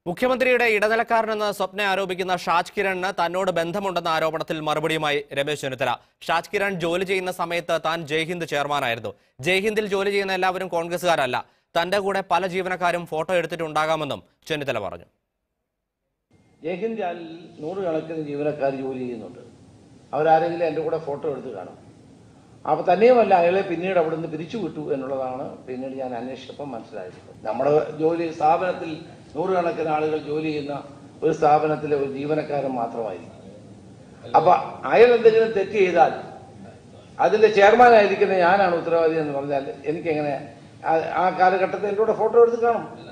മുഖ്യമന്ത്രിയുടെ ഇടനിലക്കാരനെന്ന് സ്വപ്ന ആരോപിക്കുന്ന ഷാജ് കിരണിന് തന്നോട് ബന്ധമുണ്ടെന്ന ആരോപണത്തിൽ മറുപടിയുമായി രമേശ് ചെന്നിത്തല ഷാജ് കിരൺ ജോലി ചെയ്യുന്ന സമയത്ത് താൻ ജയ്ഹിന്ദ് ചെയർമാനായിരുന്നു ജയ്ഹിന്ദിൽ ജോലി ചെയ്യുന്ന എല്ലാവരും കോൺഗ്രസുകാരല്ല തന്റെ കൂടെ പല ജീവനക്കാരും ഫോട്ടോ എടുത്തിട്ടുണ്ടാകാമെന്നും ചെന്നിത്തല പറഞ്ഞു ജയ്ഹിന്ദ് ചാനലിൽ നൂറുകണക്കിന് ജീവനക്കാർ ജോലി ചെയ്യുന്നുണ്ട് അവരാരെങ്കിലും എൻ്റെ കൂടെ ഫോട്ടോ എടുത്ത് കാണും അപ്പോൾ തന്നെയുമല്ല അയാളെ പിന്നീട് അവിടെ നിന്ന് പിരിച്ചു വിട്ടു എന്നുള്ളതാണ് പിന്നീട് ഞാൻ അന്വേഷിച്ചപ്പോൾ മനസ്സിലായത് നമ്മുടെ ജോലി സ്ഥാപനത്തിൽ നൂറുകണക്കിന് ആളുകൾ ജോലി ചെയ്യുന്ന ഒരു സ്ഥാപനത്തിലെ ഒരു ജീവനക്കാരൻ മാത്രമായിരിക്കും അപ്പൊ അയാൾ എന്തെങ്കിലും തെറ്റ് ചെയ്താൽ അതിന്റെ ചെയർമാൻ ആയിരിക്കുന്ന ഞാനാണ് ഉത്തരവാദി എന്ന് പറഞ്ഞാൽ എനിക്കെങ്ങനെ ആ- ആ കാലഘട്ടത്തിൽ എൻ്റെ കൂടെ ഫോട്ടോ എടുത്ത് കാണും